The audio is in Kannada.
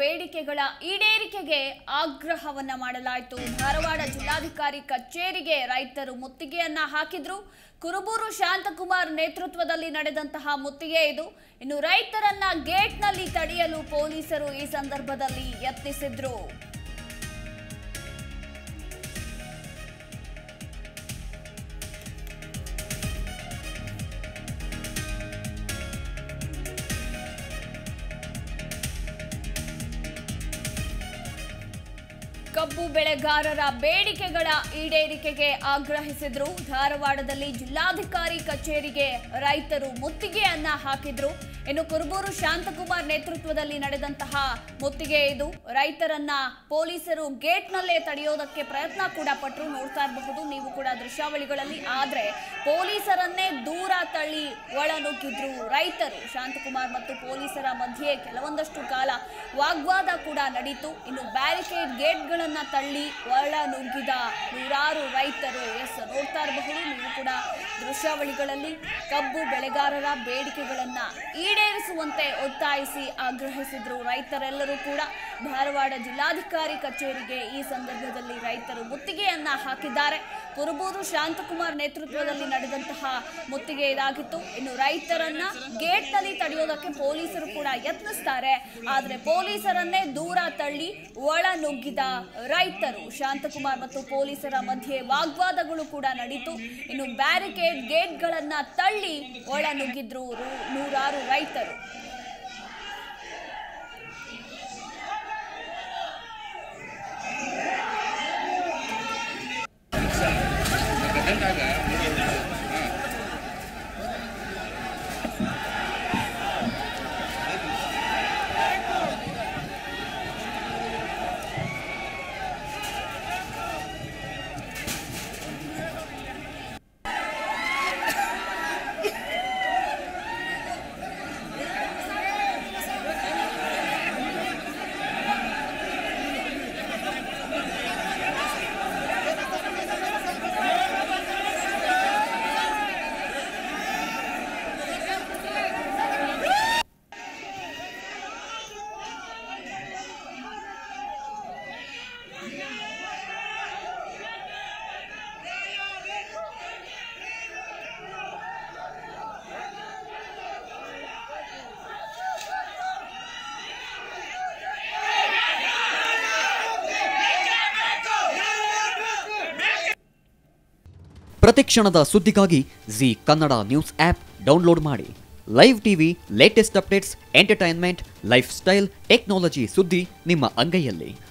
ಬೇಡಿಕೆಗಳ ಈಡೇರಿಕೆಗೆ ಆಗ್ರಹವನ್ನ ಮಾಡಲಾಯಿತು ಧಾರವಾಡ ಜಿಲ್ಲಾಧಿಕಾರಿ ಕಚೇರಿಗೆ ರೈತರು ಮುತ್ತಿಗೆಯನ್ನ ಹಾಕಿದ್ರು ಕುರುಬೂರು ಶಾಂತಕುಮಾರ್ ನೇತೃತ್ವದಲ್ಲಿ ನಡೆದಂತಹ ಮುತ್ತಿಗೆ ಇದು ಇನ್ನು ರೈತರನ್ನ ಗೇಟ್ನಲ್ಲಿ ತಡೆಯಲು ಪೊಲೀಸರು ಈ ಸಂದರ್ಭದಲ್ಲಿ ಯತ್ನಿಸಿದ್ರು ಕಬ್ಬು ಬೆಳೆಗಾರರ ಬೇಡಿಕೆಗಳ ಈಡೇರಿಕೆಗೆ ಆಗ್ರಹಿಸಿದ್ರು ಧಾರವಾಡದಲ್ಲಿ ಜಿಲ್ಲಾಧಿಕಾರಿ ಕಚೇರಿಗೆ ರೈತರು ಮುತ್ತಿಗೆಯನ್ನ ಹಾಕಿದ್ರು ಇನ್ನು ಕುರುಬೂರು ಶಾಂತಕುಮಾರ್ ನೇತೃತ್ವದಲ್ಲಿ ನಡೆದಂತಹ ಮುತ್ತಿಗೆ ಇದು ರೈತರನ್ನ ಪೊಲೀಸರು ಗೇಟ್ನಲ್ಲೇ ತಡೆಯೋದಕ್ಕೆ ಪ್ರಯತ್ನ ಕೂಡ ಪಟ್ಟರು ನೋಡ್ತಾ ಇರಬಹುದು ನೀವು ಕೂಡ ದೃಶ್ಯಾವಳಿಗಳಲ್ಲಿ ಆದ್ರೆ ಪೊಲೀಸರನ್ನೇ ದೂರ ತಳ್ಳಿ ಒಳನುಗ್ಗಿದ್ರು ರೈತರು ಶಾಂತಕುಮಾರ್ ಮತ್ತು ಪೊಲೀಸರ ಮಧ್ಯೆ ಕೆಲವೊಂದಷ್ಟು ಕಾಲ ವಾಗ್ವಾದ ಕೂಡ ನಡೀತು ಇನ್ನು ಬ್ಯಾರಿಕೇಡ್ ಗೇಟ್ಗಳನ್ನ ತಳ್ಳಿ ಒಳ ನುಗ್ಗಿದ ನೂರಾರು ರೈತರು ಎಸ್ ನೋಡ್ತಾ ಇರಬಹುದು ನೀವು ಕೂಡ ದೃಶ್ಯಾವಳಿಗಳಲ್ಲಿ ಕಬ್ಬು ಬೆಳೆಗಾರರ ಬೇಡಿಕೆಗಳನ್ನ ಈಡೇರಿಸುವಂತೆ ಒತ್ತಾಯಿಸಿ ಆಗ್ರಹಿಸಿದ್ರು ರೈತರೆಲ್ಲರೂ ಕೂಡ ಧಾರವಾಡ ಜಿಲ್ಲಾಧಿಕಾರಿ ಕಚೇರಿಗೆ ಈ ಸಂದರ್ಭದಲ್ಲಿ ರೈತರು ಮುತ್ತಿಗೆಯನ್ನ ಹಾಕಿದ್ದಾರೆ ಕುರುಬೂರು ಶಾಂತಕುಮಾರ್ ನೇತೃತ್ವದಲ್ಲಿ ನಡೆದಂತಹ ಮುತ್ತಿಗೆ ಇದಾಗಿತ್ತು ಇನ್ನು ರೈತರನ್ನ ಗೇಟ್ನಲ್ಲಿ ತಡೆಯೋದಕ್ಕೆ ಪೊಲೀಸರು ಕೂಡ ಯತ್ನಿಸ್ತಾರೆ ಆದ್ರೆ ಪೊಲೀಸರನ್ನೇ ದೂರ ತಳ್ಳಿ ಒಳ ನುಗ್ಗಿದ ರೈತರು ಶಾಂತಕುಮಾರ್ ಮತ್ತು ಪೊಲೀಸರ ಮಧ್ಯೆ ವಾಗ್ವಾದಗಳು ಕೂಡ ನಡೀತು ಇನ್ನು ಬ್ಯಾರಿಕೇಡ್ ಗೇಟ್ಗಳನ್ನ ತಳ್ಳಿ ಒಳ ನುಗ್ಗಿದ್ರು ರು- ನೂರಾರು ರೈತರು ಪ್ರತಿಕ್ಷಣದ ಸುದ್ದಿಗಾಗಿ Zee Kannada news app download ಮಾಡಿ live TV latest updates entertainment lifestyle technology ಸುದ್ದಿ ನಿಮ್ಮ ಅಂಗೈಯಲ್ಲಿ